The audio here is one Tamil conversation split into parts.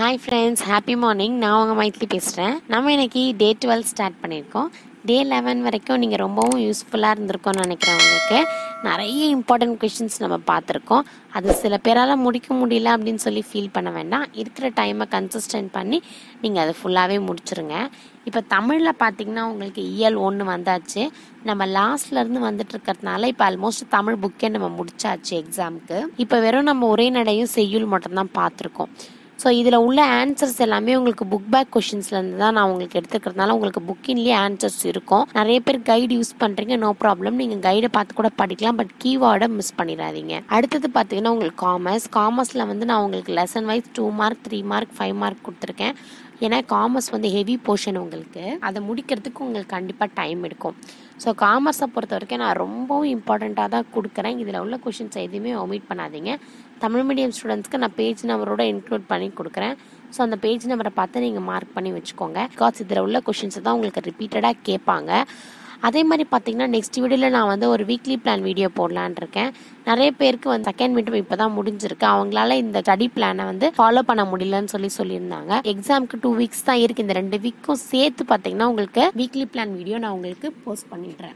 ஹாய் ஃப்ரெண்ட்ஸ் ஹாப்பி மார்னிங் நான் உங்கள் மைத்லி பேசுகிறேன் நம்ம இன்னைக்கு டே டுவெல் ஸ்டார்ட் பண்ணியிருக்கோம் டே லெவன் வரைக்கும் நீங்கள் ரொம்பவும் யூஸ்ஃபுல்லாக இருந்திருக்கும்னு நினைக்கிறேன் உங்களுக்கு நிறைய இம்பார்ட்டன்ட் கொஷின்ஸ் நம்ம பார்த்துருக்கோம் அது சில பேரால் முடிக்க முடியல அப்படின்னு சொல்லி ஃபீல் பண்ண வேண்டாம் இருக்கிற டைமை கன்சிஸ்டன்ட் பண்ணி நீங்கள் அதை ஃபுல்லாகவே முடிச்சிருங்க இப்போ தமிழில் பார்த்தீங்கன்னா உங்களுக்கு இயல் ஒன்று வந்தாச்சு நம்ம லாஸ்ட்லேருந்து வந்துட்டு இருக்கிறதுனால இப்போ ஆல்மோஸ்ட் தமிழ் புக்கே நம்ம முடிச்சாச்சு எக்ஸாமுக்கு இப்போ வெறும் நம்ம உரைநடையும் செய்யுள் மட்டும்தான் பார்த்துருக்கோம் ஸோ இதில் உள்ள ஆன்சர்ஸ் எல்லாமே உங்களுக்கு புக் பேக் கொஷின்ஸ்லேருந்து தான் நான் உங்களுக்கு எடுத்துக்கிறதுனால உங்களுக்கு புக்கின்லேயே ஆன்சர்ஸ் இருக்கும் நிறைய பேர் கைடு யூஸ் பண்ணுறீங்க நோ ப்ராப்ளம் நீங்கள் கைடை பார்த்து கூட படிக்கலாம் பட் கீவேர்டை மிஸ் பண்ணிடாதீங்க அடுத்தது பார்த்தீங்கன்னா உங்களுக்கு காமர்ஸ் காமர்ஸில் வந்து நான் உங்களுக்கு lesson wise two mark three mark five mark கொடுத்துருக்கேன் ஏன்னா காமர்ஸ் வந்து ஹெவி போர்ஷன் உங்களுக்கு அதை முடிக்கிறதுக்கு உங்களுக்கு கண்டிப்பாக டைம் எடுக்கும் ஸோ காமர்ஸை பொறுத்த வரைக்கும் நான் ரொம்பவும் இம்பார்ட்டண்ட்டாக தான் கொடுக்குறேன் இதில் உள்ள கொஷின்ஸ் எதுவுமே ஒமிட் பண்ணாதீங்க தமிழ் மீடியம் ஸ்டூடெண்ட்ஸ்க்கு நான் பேஜ் நம்பரோட இன்க்ளூட் பண்ணி கொடுக்குறேன் ஸோ அந்த பேஜ் நம்பரை பார்த்து நீங்கள் மார்க் பண்ணி வச்சுக்கோங்க பிகாஸ் இதில் உள்ள கொஷின்ஸை தான் உங்களுக்கு ரிப்பீட்டடாக கேட்பாங்க அதே மாதிரி பார்த்தீங்கன்னா நெக்ஸ்ட் வீடியோவில் நான் வந்து ஒரு வீக்லி பிளான் வீடியோ போடலான் இருக்கேன் நிறைய பேருக்கு வந்து செகண்ட் மீட்டும் இப்போ தான் முடிஞ்சிருக்கு அவங்களால இந்த ஸ்டடி பிளானை வந்து ஃபாலோ பண்ண முடியலன்னு சொல்லி சொல்லியிருந்தாங்க எக்ஸாமுக்கு டூ வீக்ஸ் தான் இருக்குது இந்த ரெண்டு வீக்கும் சேர்த்து பார்த்தீங்கன்னா உங்களுக்கு வீக்லி பிளான் வீடியோ நான் உங்களுக்கு போஸ்ட் பண்ணிடுறேன்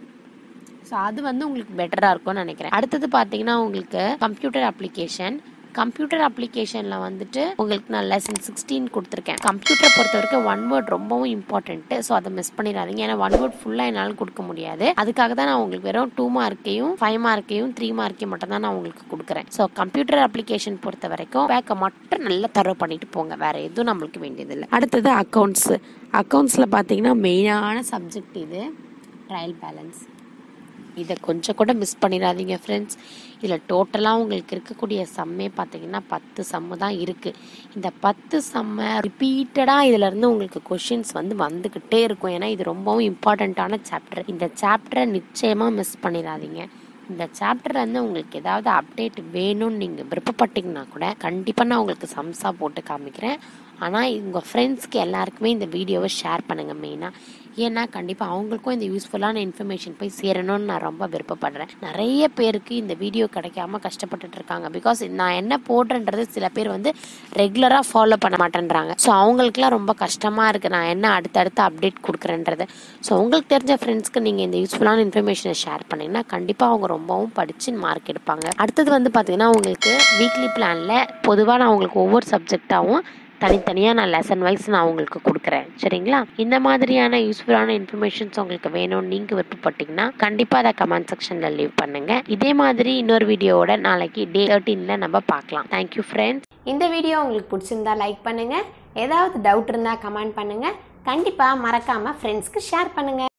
ஸோ அது வந்து உங்களுக்கு பெட்டராக இருக்கும்னு நினைக்கிறேன் அடுத்தது பார்த்தீங்கன்னா உங்களுக்கு கம்ப்யூட்டர் அப்ளிகேஷன் கம்ப்யூட்டர் அப்ளிகேஷனில் வந்துட்டு உங்களுக்கு நான் லெசன் சிக்ஸ்டீன் கொடுத்துருக்கேன் கம்ப்யூட்டரை பொறுத்த வரைக்கும் ஒன் வேர்ட் ரொம்பவும் இம்பார்ட்டன்ட்டு ஸோ அதை மிஸ் பண்ணிடாதீங்க ஏன்னா ஒன் வேர்ட் ஃபுல்லாக என்னால் கொடுக்க முடியாது அதுக்காக தான் நான் உங்களுக்கு வெறும் டூ மார்க்கையும் ஃபைவ் மார்க்கையும் த்ரீ மார்க்கையும் மட்டும் தான் நான் உங்களுக்கு கொடுக்குறேன் ஸோ கம்ப்யூட்டர் அப்ளிகேஷன் பொறுத்த வரைக்கும் பேக்கை மட்டும் நல்லா தரவு பண்ணிட்டு போங்க வேற எதுவும் நம்மளுக்கு வேண்டியதில்லை அடுத்தது அக்கௌண்ட்ஸ் அக்கௌண்ட்ஸில் பார்த்தீங்கன்னா மெயினான சப்ஜெக்ட் இது ட்ரையல் பேலன்ஸ் இதை கொஞ்சம் கூட மிஸ் பண்ணிடாதீங்க ஃப்ரெண்ட்ஸ் இதில் டோட்டலாக உங்களுக்கு இருக்கக்கூடிய சம்மே பார்த்தீங்கன்னா பத்து சம்மு தான் இருக்குது இந்த பத்து செம்ம ரிப்பீட்டடாக இதிலேருந்து உங்களுக்கு கொஷின்ஸ் வந்து வந்துக்கிட்டே இருக்கும் ஏன்னா இது ரொம்பவும் இம்பார்ட்டண்ட்டான சாப்டர் இந்த சாப்டரை நிச்சயமாக மிஸ் பண்ணிடாதீங்க இந்த சாப்டர்ல இருந்து உங்களுக்கு ஏதாவது அப்டேட் வேணும்னு நீங்கள் விருப்பப்பட்டீங்கன்னா கூட கண்டிப்பாக நான் உங்களுக்கு சம்ஸா போட்டு காமிக்கிறேன் ஆனால் உங்கள் ஃப்ரெண்ட்ஸ்க்கு எல்லாருக்குமே இந்த வீடியோவை ஷேர் பண்ணுங்கள் மெயினாக ஏன்னா கண்டிப்பாக அவங்களுக்கும் இந்த யூஸ்ஃபுல்லான இன்ஃபர்மேஷன் போய் சேரணும்னு நான் ரொம்ப விருப்பப்படுறேன் நிறைய பேருக்கு இந்த வீடியோ கிடைக்காம கஷ்டப்பட்டுட்டு இருக்காங்க பிகாஸ் நான் என்ன போடுறேன்றது சில பேர் வந்து ரெகுலராக ஃபாலோ பண்ண மாட்டேன்றாங்க ஸோ அவங்களுக்குலாம் ரொம்ப கஷ்டமாக இருக்குது நான் என்ன அடுத்தடுத்து அப்டேட் கொடுக்குறேன்றது ஸோ உங்களுக்கு தெரிஞ்ச ஃப்ரெண்ட்ஸ்க்கு நீங்கள் இந்த யூஸ்ஃபுல்லான இன்ஃபர்மேஷனை ஷேர் பண்ணிங்கன்னா கண்டிப்பாக அவங்க ரொம்பவும் படித்து மார்க் எடுப்பாங்க அடுத்தது வந்து பார்த்தீங்கன்னா உங்களுக்கு வீக்லி பிளானில் பொதுவாக நான் உங்களுக்கு ஒவ்வொரு சப்ஜெக்டாகவும் தனித்தனியாக நான் லெசன் வைஸ் நான் உங்களுக்கு கொடுக்குறேன் சரிங்களா இந்த மாதிரியான யூஸ்ஃபுல்லான இன்ஃபர்மேஷன்ஸ் உங்களுக்கு வேணும்னு நீங்கள் விருப்பப்பட்டீங்கன்னா கண்டிப்பாக அதை கமெண்ட் செக்ஷனில் லீவ் பண்ணுங்க இதே மாதிரி இன்னொரு வீடியோவோட நாளைக்கு டே தேர்ட்டீனில் நம்ம பார்க்கலாம் தேங்க்யூ ஃப்ரெண்ட்ஸ் இந்த வீடியோ உங்களுக்கு பிடிச்சிருந்தா லைக் பண்ணுங்க ஏதாவது டவுட் இருந்தால் கமெண்ட் பண்ணுங்க கண்டிப்பாக மறக்காம ஃப்ரெண்ட்ஸ்க்கு ஷேர் பண்ணுங்க